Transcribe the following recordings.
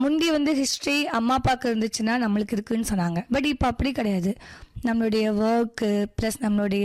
முந்தி வந்து ஹிஸ்ட்ரி அம்மா அப்பாவுக்கு இருந்துச்சுன்னா நம்மளுக்கு இருக்குன்னு சொன்னாங்க பட் இப்போ அப்படி கிடையாது நம்மளுடைய ஒர்க்கு ப்ளஸ் நம்மளுடைய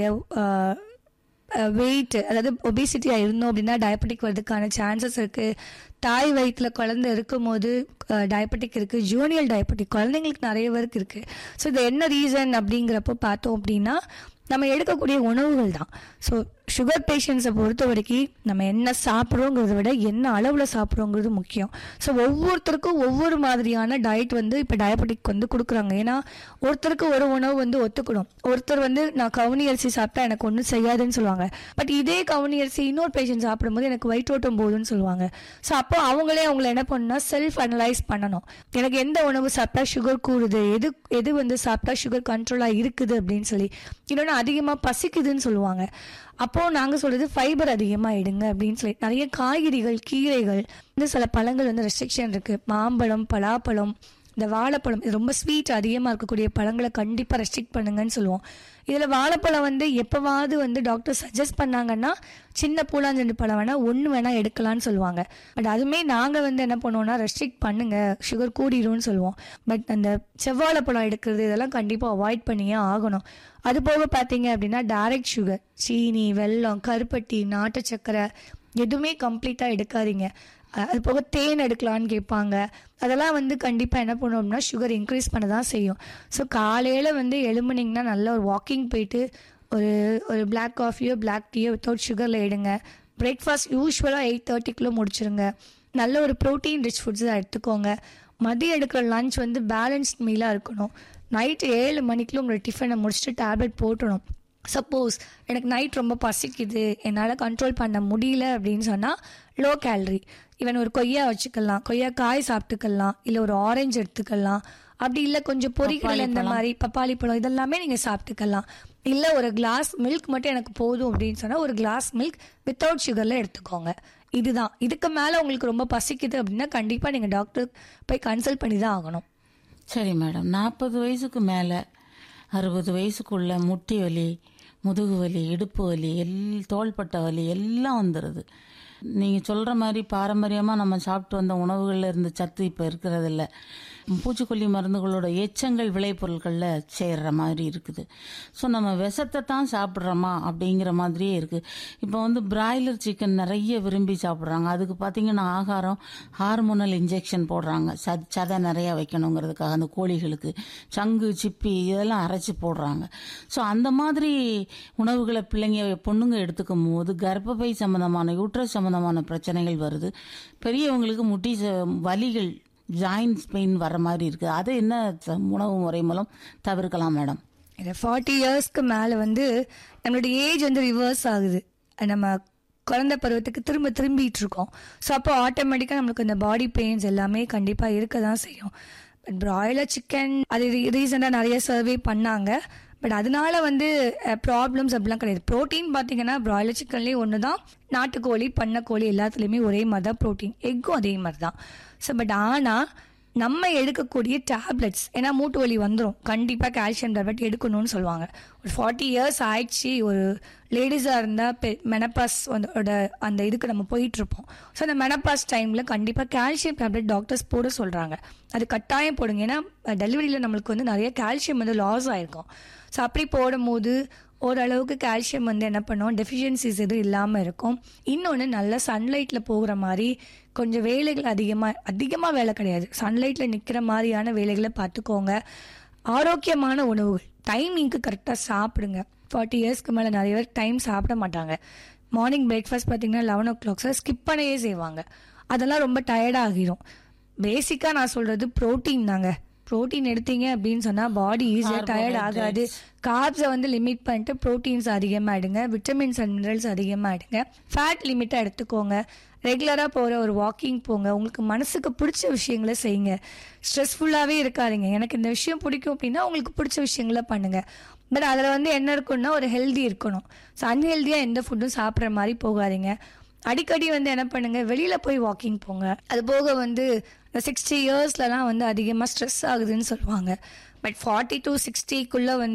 வெயிட் அதாவது ஒபிசிட்டியாக இருந்தோம் அப்படின்னா டயபெட்டிக் வர்றதுக்கான சான்சஸ் இருக்குது தாய் வயிற்றில் குழந்தை இருக்கும்போது டயபெட்டிக் இருக்குது ஜூனியர் டயபெட்டிக் குழந்தைங்களுக்கு நிறைய பேருக்கு இருக்குது ஸோ இது என்ன ரீசன் அப்படிங்கிறப்போ பார்த்தோம் அப்படின்னா நம்ம எடுக்கக்கூடிய உணவுகள் தான் ஸோ சுகர் பேஷண்ட்ஸை பொறுத்த வரைக்கும் நம்ம என்ன சாப்பிட்றோங்கிறத விட என்ன அளவில் சாப்பிட்றோங்கிறது முக்கியம் ஸோ ஒவ்வொருத்தருக்கும் ஒவ்வொரு மாதிரியான டயட் வந்து இப்போ டயபெட்டிக் வந்து கொடுக்குறாங்க ஏன்னா ஒருத்தருக்கு ஒரு உணவு வந்து ஒத்துக்கணும் ஒருத்தர் வந்து நான் கவுனி அரிசி சாப்பிட்டா எனக்கு ஒன்றும் செய்யாதுன்னு சொல்லுவாங்க பட் இதே கவுனி அரிசி இன்னொரு பேஷண்ட் சாப்பிடும்போது எனக்கு வயிற்றோட்டம் போகுதுன்னு சொல்லுவாங்க ஸோ அப்போ அவங்களே அவங்கள என்ன பண்ணணும்னா செல்ஃப் அனலைஸ் பண்ணணும் எனக்கு எந்த உணவு சாப்பிட்டா சுகர் கூடுது எது எது வந்து சாப்பிட்டா சுகர் கண்ட்ரோலாக இருக்குது அப்படின்னு சொல்லி இன்னொன்று அதிகமாக பசிக்குதுன்னு சொல்லுவாங்க அப்போது நாங்கள் சொல்கிறது ஃபைபர் அதிகமாக எடுங்க அப்படின்னு சொல்லி நிறைய காய்கறிகள் கீரைகள் இந்த சில பழங்கள் வந்து ரெஸ்ட்ரிக்ஷன் இருக்குது மாம்பழம் பலாப்பழம் இந்த வாழைப்பழம் இது ரொம்ப ஸ்வீட் அதிகமாக இருக்கக்கூடிய பழங்களை கண்டிப்பாக ரெஸ்ட்ரிக்ட் பண்ணுங்கன்னு சொல்லுவோம் இதில் வாழைப்பழம் வந்து எப்போவாவது வந்து டாக்டர் சஜஸ்ட் பண்ணாங்கன்னா சின்ன பூலாஞ்செண்டு பழம் வேணால் ஒன்று வேணால் எடுக்கலாம்னு சொல்லுவாங்க பட் அதுவுமே நாங்கள் வந்து என்ன பண்ணுவோம்னா ரெஸ்ட்ரிக்ட் பண்ணுங்க சுகர் கூடிரும்னு சொல்லுவோம் பட் அந்த செவ்வாழைப்பழம் எடுக்கிறது இதெல்லாம் கண்டிப்பாக அவாய்ட் பண்ணியே ஆகணும் அது போக பார்த்தீங்க அப்படின்னா டைரக்ட் சுகர் சீனி வெல்லம் கருப்பட்டி நாட்டு சக்கரை எதுவுமே கம்ப்ளீட்டாக எடுக்காதீங்க அஹ் அது போக தேன் எடுக்கலான்னு கேட்பாங்க அதெல்லாம் வந்து கண்டிப்பாக என்ன பண்ணுவோம்னா சுகர் இன்க்ரீஸ் பண்ண தான் செய்யும் ஸோ காலையில் வந்து எழும்புனீங்கன்னா நல்ல ஒரு வாக்கிங் போயிட்டு ஒரு ஒரு பிளாக் காஃபியோ பிளாக் டீயோ வித்தவுட் சுகரில் எடுங்க பிரேக்ஃபாஸ்ட் யூஸ்வலாக எயிட் தேர்ட்டிக்குள்ளே முடிச்சிருங்க நல்ல ஒரு ப்ரோட்டீன் ரிச் ஃபுட்ஸ் எடுத்துக்கோங்க மதியம் எடுக்கிற லஞ்ச் வந்து பேலன்ஸ்ட் மீலாக இருக்கணும் நைட்டு ஏழு மணிக்குள்ள உங்களோட டிஃபனை முடிச்சுட்டு டேப்லெட் போட்டணும் சப்போஸ் எனக்கு நைட் ரொம்ப பசிக்குது என்னால் கண்ட்ரோல் பண்ண முடியல அப்படின்னு சொன்னால் லோ கேலரி ஈவன் ஒரு கொய்யா வச்சுக்கலாம் கொய்யா காய் சாப்பிட்டுக்கலாம் இல்லை ஒரு ஆரஞ்சு எடுத்துக்கலாம் அப்படி இல்லை கொஞ்சம் பொரிகள் இந்த மாதிரி பப்பாளி பழம் இதெல்லாமே நீங்கள் சாப்பிட்டுக்கலாம் இல்லை ஒரு கிளாஸ் மில்க் மட்டும் எனக்கு போதும் அப்படின்னு சொன்னால் ஒரு கிளாஸ் மில்க் வித்தவுட் சுகரில் எடுத்துக்கோங்க இதுதான் இதுக்கு மேலே உங்களுக்கு ரொம்ப பசிக்குது அப்படின்னா கண்டிப்பாக நீங்கள் டாக்டர் போய் கன்சல்ட் பண்ணி தான் ஆகணும் சரி மேடம் நாற்பது வயசுக்கு மேலே அறுபது வயசுக்குள்ள முட்டி வலி முதுகு வலி இடுப்பு வலி எல் தோள்பட்ட வலி எல்லாம் வந்துடுது நீங்கள் சொல்கிற மாதிரி பாரம்பரியமாக நம்ம சாப்பிட்டு வந்த உணவுகளில் இருந்த சத்து இப்போ இருக்கிறதில்ல பூச்சிக்கொல்லி மருந்துகளோட எச்சங்கள் விளைபொருட்களில் சேர்ற மாதிரி இருக்குது ஸோ நம்ம விஷத்தை தான் சாப்பிட்றோமா அப்படிங்கிற மாதிரியே இருக்குது இப்போ வந்து பிராய்லர் சிக்கன் நிறைய விரும்பி சாப்பிட்றாங்க அதுக்கு பார்த்தீங்கன்னா ஆகாரம் ஹார்மோனல் இன்ஜெக்ஷன் போடுறாங்க சத் சதை நிறையா வைக்கணுங்கிறதுக்காக அந்த கோழிகளுக்கு சங்கு சிப்பி இதெல்லாம் அரைச்சி போடுறாங்க ஸோ அந்த மாதிரி உணவுகளை பிள்ளைங்க பொண்ணுங்க எடுத்துக்கும் போது கர்ப்பப்பை சம்மந்தமான யூட்ரஸ் சம்மந்தமான பிரச்சனைகள் வருது பெரியவங்களுக்கு முட்டி ச- வலிகள் ஜாயின்ஸ் பெயின் வர மாதிரி இருக்குது அதை என்ன ச- உணவு முறை மூலம் தவிர்க்கலாம் மேடம் இந்த ஃபார்ட்டி இயர்ஸ்க்கு மேலே வந்து நம்மளுடைய ஏஜ் வந்து ரிவர்ஸ் ஆகுது நம்ம குழந்தை பருவத்துக்கு திரும்ப திரும்பிட்டு இருக்கோம் ஸோ அப்போ ஆட்டோமேட்டிக்காக நம்மளுக்கு இந்த பாடி பெயின்ஸ் எல்லாமே கண்டிப்பாக இருக்க தான் செய்யும் பட் பிராய்லர் சிக்கன் அது ரீசெண்டாக நிறைய சர்வே பண்ணாங்க பட் அதனால வந்து ப்ராப்ளம்ஸ் அப்படிலாம் கிடையாது ப்ரோட்டீன் பார்த்தீங்கன்னா பிராய்லர் சிக்கன்லேயே ஒன்று தான் நாட்டுக்கோழி பண்ணைக்கோழி எல்லாத்துலேயுமே ஒரே மாதிரி தான் ப்ரோட்டீன் எக்கும் அதே மாதிரி தான் ஸோ பட் ஆனால் நம்ம எடுக்கக்கூடிய டேப்லெட்ஸ் ஏன்னா மூட்டு வலி வந்துடும் கண்டிப்பாக கால்சியம் டேப்லெட் எடுக்கணும்னு சொல்லுவாங்க ஒரு ஃபார்ட்டி இயர்ஸ் ஆயிடுச்சு ஒரு லேடிஸாக இருந்தால் பெ மெனப்பாஸ் வந்து அந்த இதுக்கு நம்ம போயிட்டு இருப்போம் ஸோ அந்த மெனப்பாஸ் டைமில் கண்டிப்பாக கால்சியம் டேப்லெட் டாக்டர்ஸ் போட சொல்கிறாங்க அது கட்டாயம் போடுங்க ஏன்னா டெலிவரியில் நம்மளுக்கு வந்து நிறைய கால்சியம் வந்து லாஸ் ஆயிருக்கும் ஸோ அப்படி போடும்போது ஓரளவுக்கு கால்சியம் வந்து என்ன பண்ணும் டெஃபிஷியன்சிஸ் எதுவும் இல்லாமல் இருக்கும் இன்னொன்று நல்ல சன்லைட்டில் போகிற மாதிரி கொஞ்சம் வேலைகள் அதிகமாக அதிகமாக வேலை கிடையாது சன்லைட்டில் நிற்கிற மாதிரியான வேலைகளை பார்த்துக்கோங்க ஆரோக்கியமான உணவுகள் டைமிங்க்கு கரெக்டாக சாப்பிடுங்க ஃபார்ட்டி இயர்ஸ்க்கு மேலே நிறைய பேர் டைம் சாப்பிட மாட்டாங்க மார்னிங் பிரேக்ஃபாஸ்ட் பார்த்தீங்கன்னா லெவன் ஓ கிளாக் ஸ்கிப் பண்ணவே செய்வாங்க அதெல்லாம் ரொம்ப டயர்ட் ஆகிரும் பேசிக்காக நான் சொல்கிறது ப்ரோட்டீன் தாங்க ப்ரோட்டீன் எடுத்தீங்க அப்படின்னு சொன்னால் பாடி ஈஸியாக டயர்ட் ஆகாது கார்ப்ஸை வந்து லிமிட் பண்ணிட்டு ப்ரோட்டீன்ஸ் அதிகமாக எடுங்க விட்டமின்ஸ் அண்ட் மினரல்ஸ் அதிகமாக எடுங்க ஃபேட் லிமிட்டாக எடுத்துக்கோங்க ரெகுலராக போகிற ஒரு வாக்கிங் போங்க உங்களுக்கு மனசுக்கு பிடிச்ச விஷயங்களை செய்யுங்க ஸ்ட்ரெஸ்ஃபுல்லாகவே இருக்காதீங்க எனக்கு இந்த விஷயம் பிடிக்கும் அப்படின்னா உங்களுக்கு பிடிச்ச விஷயங்களை பண்ணுங்க பட் அதில் வந்து என்ன இருக்குன்னா ஒரு ஹெல்தி இருக்கணும் ஸோ அன்ஹெல்தியாக எந்த ஃபுட்டும் சாப்பிட்ற மாதிரி போகாதீங்க அடிக்கடி வந்து என்ன பண்ணுங்க வெளியில போய் வாக்கிங் போங்க அது போக வந்து சிக்ஸ்டி இயர்ஸ்லலாம் வந்து அதிகமாக ஸ்ட்ரெஸ் ஆகுதுன்னு சொல்லுவாங்க பட் ஃபார்ட்டி டு சிக்ஸ்டிக்குள்ளே வந்து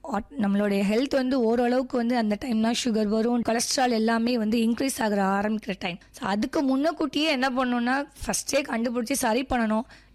ஆட்- நம்மளுடைய ஹெல்த் வந்து ஓரளவுக்கு வந்து அந்த டைம்னா சுகர் வரும் கொலஸ்ட்ரால் எல்லாமே வந்து இன்க்ரீஸ் ஆகிற ஆரம்பிக்கிற டைம் ஸோ அதுக்கு முன்னக்கூட்டியே என்ன பண்ணணும்னா ஃபர்ஸ்டே கண்டுபிடிச்சி சரி பண்ணணும்